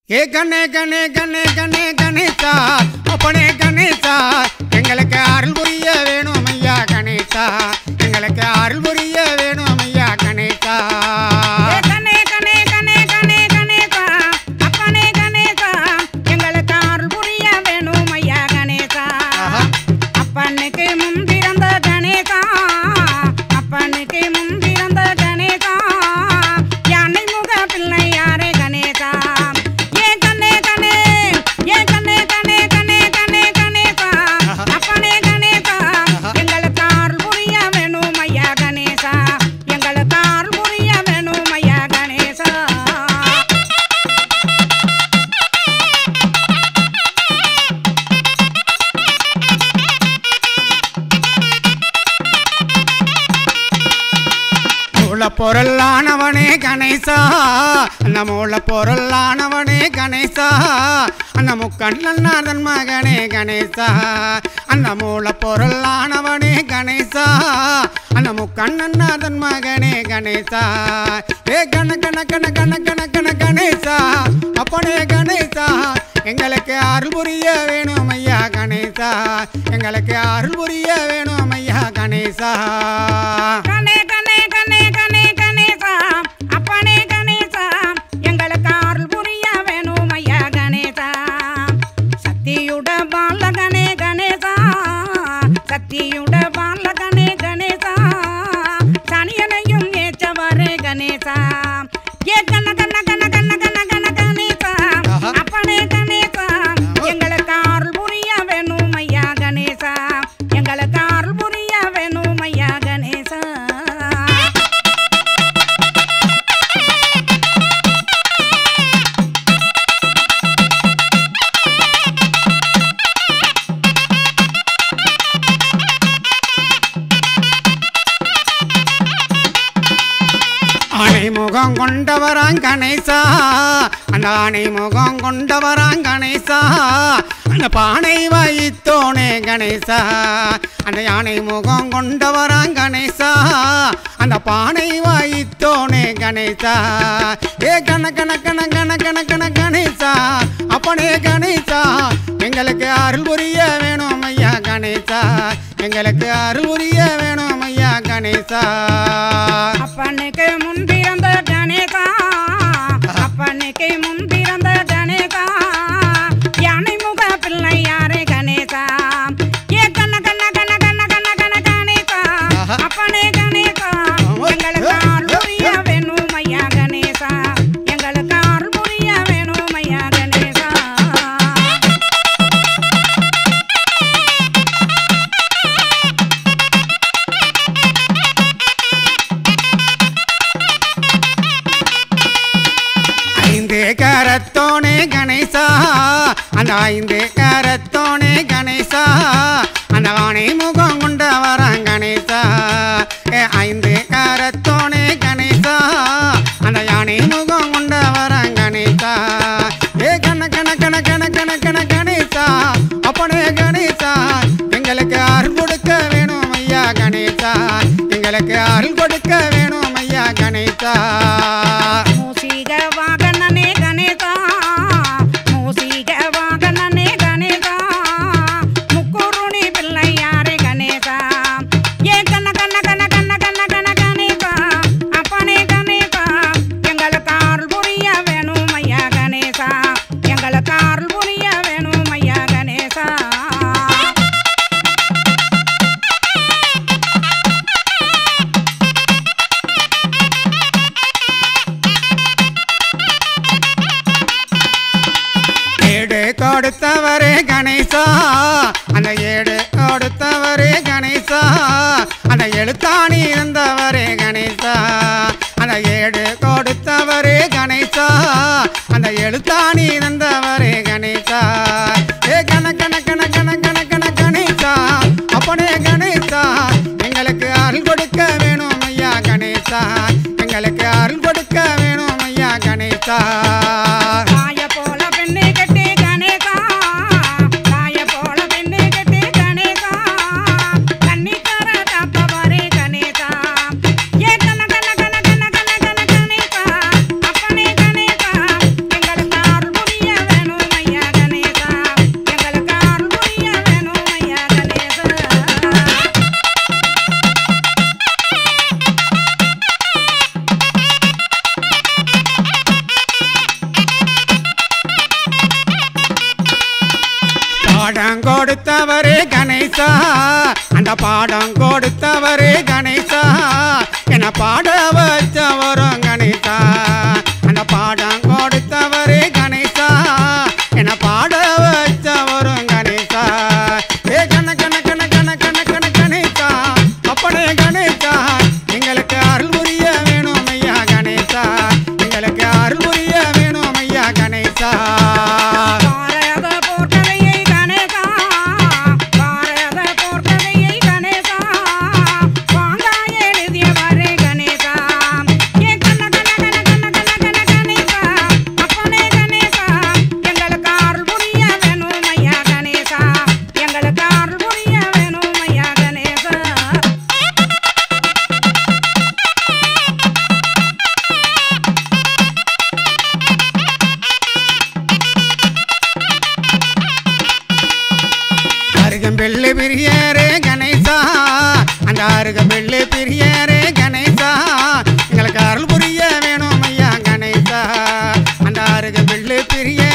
ஏ கண்ணே கண்ணே கண்ணே கண்ணே கணேசா அப்பனே கணேசா எங்களுக்கு அருள் புரிய வேணும் ஐயா கணேசா எங்களுக்கு அருள் புரிய வேணும் ஐயா கணேசா ஏ கண்ணே கண்ணே கண்ணே கண்ணே கணேசா அப்பனே கணேசா எங்களுக்கு அருள் புரிய வேணும் ஐயா கணேசா ஆஹா. அப்பனுக்கு முன் பிறந்த கணேசா அப்பனுக்கு முன் பிறந்த கணேசா யானை முக பிள்ளை யாரே கணேசா ஏ கண்ணே கண்ணே ஏ கண்ணே கண்ணே கண்ணே கண்ணே கணேசா அப்பனே கணேசா எங்களுக்கு அருள் புரிய வேணும் ஐயா கணேசா எங்களுக்கு அருள் புரிய வேணும் ஐயா கணேசா மூல பொருளானவனே கணேசா அந்த மூல பொருளானவனே கணேசா அந்த முக்கண்ணநாதன் மகனே கணேசா அந்த மூல பொருளானவனே கணேசா அந்த முக்கண்ணநாதன் மகனே கணேசா ஏ கண கண கண கண கண கண கணேசா அப்பனே கணேசா எங்களுக்கு அருள் புரிய வேணும் ஐயா கணேசா எங்களுக்கு அருள் புரிய வேணும் ஐயா கணேசா கணே கணே கணே கணே கணேசா அப்பனே கணேசா எங்களுக்கு அருள் புரிய வேணும் ஐயா கணேசா சக்தியுட பாலகனே கணேசா சக்தியுட பாலகனே கணேசா சனியனையும் ஏற்றவரே கணேசா ஏ கண்ண கண்ண கண்ண கண்ண கண்ண கண்ண கணேசா ஆஹா. அப்பனே கணேசா எங்களுக்கு அருள் புரிய வேணும் ஐயா கணேசா எங்களுக்கு அருள் புரிய வேணும் ஐயா கணேசா ஆனை முகம் கொண்டவராங் கணேசா அந்த ஆனை முகம் கொண்டவராங் கணேசா அந்த பானை வைத்தோனே கணேசா அந்த யானை முகம் கொண்டவராங் கணேசா அந்த பானை வைத்தோனே கணேசா ஏ கண கண கண கண கண கண கணேசா அப்பனே கணேசா எங்களுக்கு அருள் புரிய வேணும் ஐயா கணேசா எங்களுக்கு அருள் புரிய வேணும் ஐயா கணேசா அப்பனுக்கு முன் பிறந்த கணேசா அப்பனுக்கு முன் பிறந்த கணேசா யானை முக பிள்ளை யாரே கணேசா ஏ கண்ண கண்ண கண்ண கண்ண கண்ண கண்ண கணேசா ஆஹா. அப்பனே கணேசா எங்களுக்கு அருள் புரிய வேணும் ஐயா கணேசா எங்களுக்கு அருள் புரிய வேணும் ஐயா கணேசா ஐந்து கரத்தோனே கணேசா அந்த ஐந்து கரத்தோனே கணேசா அந்த வாணி முகம் கொண்ட வரான் கணேசா ஏ ஐந்து கரத்தோனே கணேசா அந்த யானை முகம் கொண்ட வரான் கணேசா ஏ கண கண கண கண கண கண கணேசா அப்பனே கணேசா எங்களுக்கு அருள் கொடுக்க வேணும் ஐயா கணேசா எங்களுக்கு அருள் கொடுக்க வேணும் ஐயா கணேசா மூசிக வாகனனே கணேசா மூசிக வாகனனே கணேசா முக்குருணி பிள்ளை யாரே கணேசா ஏ கண்ண கண்ண கண்ண கண்ண கண்ண கண்ண கணேசா அப்பனே கணேசா எங்களுக்கு அருள் புரிய வேணும் ஐயா கணேசா எங்களுக்கு அருள் புரிய வேணும் ஐயா கணேசா ஏடு கொடுத்தவரே கணேசா அந்த ஏடு கொடுத்தவரே கணேசா அந்த எழுத்தாணி இருந்தவரே கணேசா அந்த ஏடு கொடுத்தவரே கணேசா அந்த எழுத்தாணி இருந்தவரே கணேசா ஏ கண கண கண கண கண கண கணேசா அப்பனே கணேசா எங்களுக்கு அருள் கொடுக்க வேணும் ஐயா கணேசா எங்களுக்கு அருள் கொடுக்க வேணும் ஐயா கணேசா தாய போல பெண்ணை கட்டி கணேசா தாய போல பெண்ணை கட்டி கணேசா கன்னிக்கார காப்பவரே கணேசா ஏ கண்ண கண்ண கண்ண கண்ண கண்ண கண்ண கணேசா அப்பனே கணேசா எங்களுக்கு அருள் புரிய பாடம் கொடுத்தவரே கணேசா அந்த பாடம் கொடுத்தவரே கணேசா என்ன பாட வச்சவரும் கணேசா அந்த பாடம் கொடுத்தவரே கணேசா என்ன பாட வச்சவரும் கணேசா ஏ கண கண கண கண கண கண கணேசா அப்பனே கணேசா எங்களுக்கு அருள் புரிய வேணும் ஐயா கணேசா எங்களுக்கு அருள் புரிய வேணும் ஐயா கணேசா பாரத போர்க்கதையை கணேசா பாரத போர்க்கதையை கணேசா பாங்காய் எழுதியவரே கணேசா ஏ கண்ண கண்ண கண்ண கண்ண கண்ண கண்ண கணேசா அப்பனே கணேசா எங்களுக்கு அருள் புரிய வேணும் ஐயா கணேசா எங்களுக்கு அருள் புரிய வேணும் ஐயா கணேசா அருகம்பெள்ளு பிரியரே கணேசா அந்த அருகம்பெள்ளு பிரியரே கணேசா எங்களுக்கு அருள் புரிய வேணும் ஐயா கணேசா அந்த அருகம்பெள்ளு பிரிய